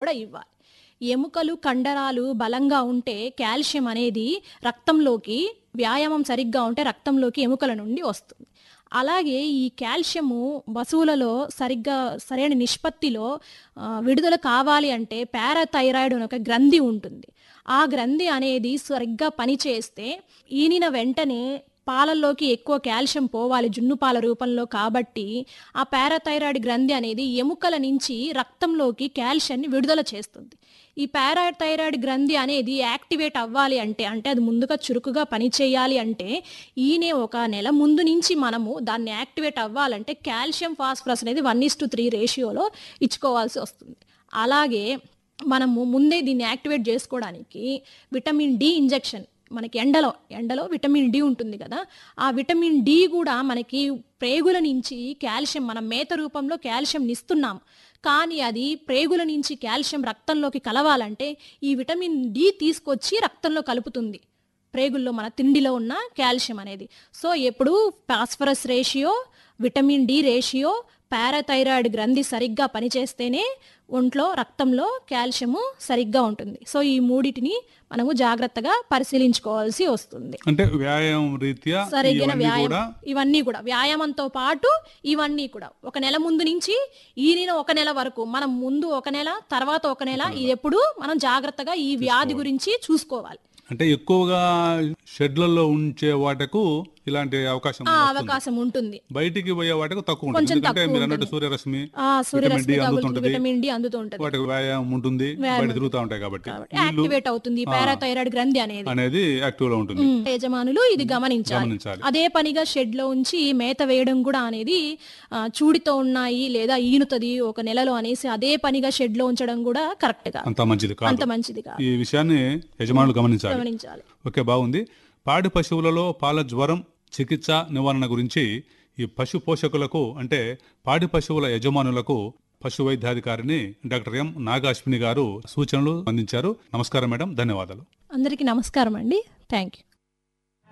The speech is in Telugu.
కూడా ఇవ్వాలి ఎముకలు కండరాలు బలంగా ఉంటే కాల్షియం అనేది రక్తంలోకి వ్యాయామం సరిగ్గా ఉంటే రక్తంలోకి ఎముకల నుండి వస్తుంది అలాగే ఈ కాల్షియము పశువులలో సరిగ్గా సరైన నిష్పత్తిలో ఆ, విడుదల కావాలి అంటే పారాథైరాయిడ్ అనే ఒక గ్రంథి ఉంటుంది ఆ గ్రంథి అనేది సరిగ్గా పనిచేస్తే ఈనిన వెంటనే పాలల్లోకి ఎక్కువ కాల్షియం పోవాలి జున్ను పాల రూపంలో కాబట్టి ఆ పారాథైరాయిడ్ గ్రంథి అనేది ఎముకల నుంచి రక్తంలోకి కాల్షియాన్ని విడుదల చేస్తుంది ఈ పారాథైరాయిడ్ గ్రంథి అనేది యాక్టివేట్ అవ్వాలి అంటే అంటే అది ముందుగా చురుకుగా పనిచేయాలి అంటే ఈయనే ఒక నెల ముందు నుంచి మనము దాన్ని యాక్టివేట్ అవ్వాలంటే కాల్షియం ఫాస్ఫరస్ అనేది వన్ ఇస్ టు త్రీ రేషియోలో ఇచ్చుకోవాల్సి వస్తుంది అలాగే మనము ముందే దీన్ని యాక్టివేట్ చేసుకోవడానికి విటమిన్ డి ఇంజెక్షన్ మనకి ఎండలో ఎండలో విటమిన్ డి ఉంటుంది కదా ఆ విటమిన్ డి కూడా మనకి ప్రేగుల నుంచి కాల్షియం మనం మేత రూపంలో కాల్షియం ఇస్తున్నాం కానీ అది ప్రేగుల నుంచి కాల్షియం రక్తంలోకి కలవాలంటే ఈ విటమిన్ డి తీసుకొచ్చి రక్తంలో కలుపుతుంది ప్రేగుల్లో మన తిండిలో ఉన్న కాల్షియం అనేది సో ఎప్పుడు phosphorus ratio vitamin D ratio parathyroid గ్రంథి సరిగ్గా పనిచేస్తేనే ఒంట్లో రక్తంలో కాల్షియము సరిగ్గా ఉంటుంది సో ఈ మూడిటిని మనము జాగ్రత్తగా పరిశీలించుకోవాల్సి వస్తుంది అంటే వ్యాయామం రీత్యా సరిగిన ఇవన్నీ వ్యాయామం కూడా ఇవన్నీ కూడా వ్యాయామంతో పాటు ఇవన్నీ కూడా ఒక నెల ముందు నుంచి ఈనిన ఒక నెల వరకు మనం ముందు ఒక నెల తర్వాత ఒక నెల ఇది ఎప్పుడు మనం జాగ్రత్తగా ఈ వ్యాధి గురించి చూసుకోవాలి అంటే ఎక్కువగా షెడ్లలో ఉంచే వాటకు ఇలాంటి అవకాశం ఆ వస్తుంది. అవకాశం ఉంటుంది బయటికి పోయే వాటికి తక్కువ ఉంటుంది కొంచెం ఎందుకంటే తక్కువ మీరు అన్నట్టు ఉంటుంది. సూర్యరశ్మి ఆ సూర్యరశ్మి విటమిన్ డి తగులుతుంది అందుతుంటది విటమిన్ డి అందుతూ ఉంటుంది వాటికి వ్యాయామం ఉంటుంది బయట తిరుగుతూ ఉంటాయి కాబట్టి కాబట్టి యాక్టివేట్ అవుతుంది పారాథైరాయిడ్ గ్రంథి అనేది అనేది యాక్టివ్ లో ఉంటుంది ఉమ్, యజమానులు ఇది గమనించాలి గమనించాలి అదే పనిగా షెడ్ లో ఉంచి మేత వేయడం కూడా అనేది ఆ, చూడితో ఉన్నాయి లేదా ఈనుతది ఒక నెలలో అనేసి అదే పనిగా షెడ్ లో ఉంచడం కూడా కరెక్ట్ గా అంత మంచిది కాదు అంత మంచిది కాదు ఈ విషయాన్ని యజమానులు గమనించాలి గమనించాలి ఓకే బాగుంది పాడి పశువులలో పాల జ్వరం చికిత్స నివారణ గురించి ఈ పశు పోషకులకు అంటే పాడి పశువుల యజమానులకు పశు వైద్యాధికారిని డాక్టర్ ఎం నాగాశ్విని గారు సూచనలు అందించారు నమస్కారం మేడం ధన్యవాదాలు అందరికీ నమస్కారం అండి థ్యాంక్ యూ